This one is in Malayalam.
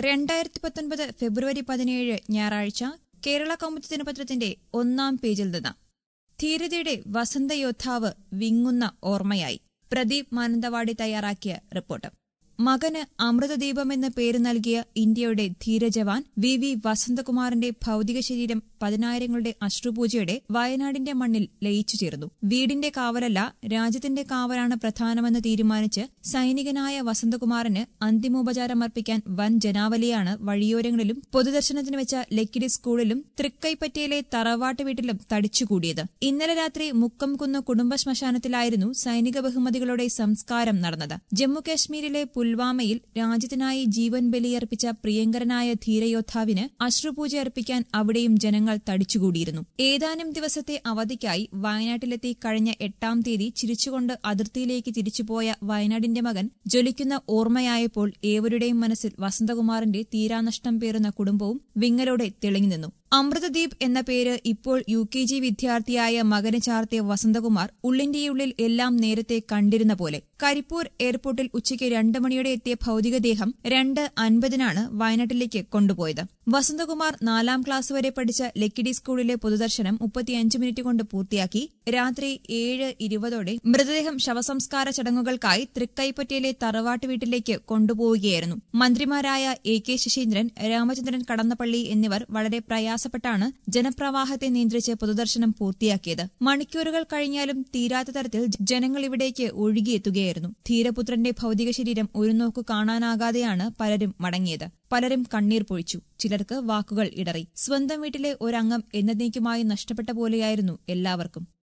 രണ്ടായിരത്തി പത്തൊൻപത് ഫെബ്രുവരി പതിനേഴ് ഞായറാഴ്ച കേരള കൗമുദി ദിനപത്രത്തിന്റെ ഒന്നാം പേജിൽ നിന്ന് ധീരതയുടെ വസന്തയോദ്ധാവ് വിങ്ങുന്ന ഓർമ്മയായി പ്രദീപ് മാനന്തവാടി തയ്യാറാക്കിയ റിപ്പോർട്ട് മകന് അമൃതദീപമെന്ന് പേര് നൽകിയ ഇന്ത്യയുടെ ധീരജവാൻ വി വി വസന്തകുമാറിന്റെ ഭൌതിക ശരീരം പതിനായിരങ്ങളുടെ അശ്രുപൂജയുടെ വയനാടിന്റെ മണ്ണിൽ ലയിച്ചു ചേർന്നു വീടിന്റെ കാവലല്ല രാജ്യത്തിന്റെ കാവലാണ് പ്രധാനമെന്ന് തീരുമാനിച്ച് സൈനികനായ വസന്തകുമാറിന് അന്തിമോപചാരം അർപ്പിക്കാൻ വൻ ജനാവലിയാണ് വഴിയോരങ്ങളിലും പൊതുദർശനത്തിന് വെച്ച ലക്കിടി സ്കൂളിലും തൃക്കൈപ്പറ്റയിലെ തറവാട്ട് വീട്ടിലും തടിച്ചുകൂടിയത് ഇന്നലെ രാത്രി മുക്കംകുന്ന് കുടുംബ ശ്മശാനത്തിലായിരുന്നു സൈനിക ബഹുമതികളുടെ സംസ്കാരം നടന്നത് ജമ്മുകാശ്മീരിലെ പുൽവാമയിൽ രാജ്യത്തിനായി ജീവൻ ബലിയർപ്പിച്ച പ്രിയങ്കരനായ ധീരയോദ്ധാവിന് അശ്രുപൂജ അർപ്പിക്കാൻ അവിടെയും ജനങ്ങൾ തടിച്ചുകൂടിയിരുന്നു ഏതാനും ദിവസത്തെ അവധിക്കായി വയനാട്ടിലെത്തി കഴിഞ്ഞ എട്ടാം തീയതി ചിരിച്ചുകൊണ്ട് അതിർത്തിയിലേക്ക് തിരിച്ചുപോയ വയനാടിന്റെ മകൻ ജ്വലിക്കുന്ന ഓർമ്മയായപ്പോൾ ഏവരുടെയും മനസ്സിൽ വസന്തകുമാറിന്റെ തീരാനഷ്ടം പേറുന്ന കുടുംബവും വിങ്ങലോടെ തെളിഞ്ഞു നിന്നു അമൃതദീപ് എന്ന പേര് ഇപ്പോൾ യു കെ ജി വിദ്യാർത്ഥിയായ മകന് ചാർത്തിയ വസന്തകുമാർ ഉള്ളിന്റെയുള്ളിൽ എല്ലാം നേരത്തെ കണ്ടിരുന്ന പോലെ കരിപ്പൂർ എയർപോർട്ടിൽ ഉച്ചയ്ക്ക് രണ്ട് മണിയോടെ എത്തിയ ഭൌതികദേഹം രണ്ട് അൻപതിനാണ് വയനാട്ടിലേക്ക് കൊണ്ടുപോയത് വസന്തകുമാർ നാലാം ക്ലാസ് വരെ പഠിച്ച ലക്കിടി സ്കൂളിലെ പൊതുദർശനം മുപ്പത്തിയഞ്ച് മിനിറ്റ് കൊണ്ട് പൂർത്തിയാക്കി രാത്രി ഏഴ് ഇരുപതോടെ മൃതദേഹം ശവസംസ്കാര ചടങ്ങുകൾക്കായി തൃക്കൈപ്പറ്റയിലെ തറവാട്ട് വീട്ടിലേക്ക് കൊണ്ടുപോവുകയായിരുന്നു മന്ത്രിമാരായ എ കെ ശശീന്ദ്രൻ രാമചന്ദ്രൻ കടന്നപ്പള്ളി എന്നിവർ വളരെ പ്രയാസപ്പെട്ടാണ് ജനപ്രവാഹത്തെ നിയന്ത്രിച്ച് പൊതുദർശനം പൂർത്തിയാക്കിയത് മണിക്കൂറുകൾ കഴിഞ്ഞാലും തീരാത്ത തരത്തിൽ ജനങ്ങൾ ഇവിടേക്ക് ഒഴുകിയെത്തുകയായിരുന്നു ധീരപുത്രന്റെ ഭൌതിക ശരീരം ഒരു നോക്കു കാണാനാകാതെയാണ് പലരും മടങ്ങിയത് പലരും കണ്ണീർ പൊഴിച്ചു ചിലർക്ക് വാക്കുകൾ ഇടറി സ്വന്തം വീട്ടിലെ ഒരംഗം എന്നേക്കുമായി നഷ്ടപ്പെട്ട പോലെയായിരുന്നു എല്ലാവർക്കും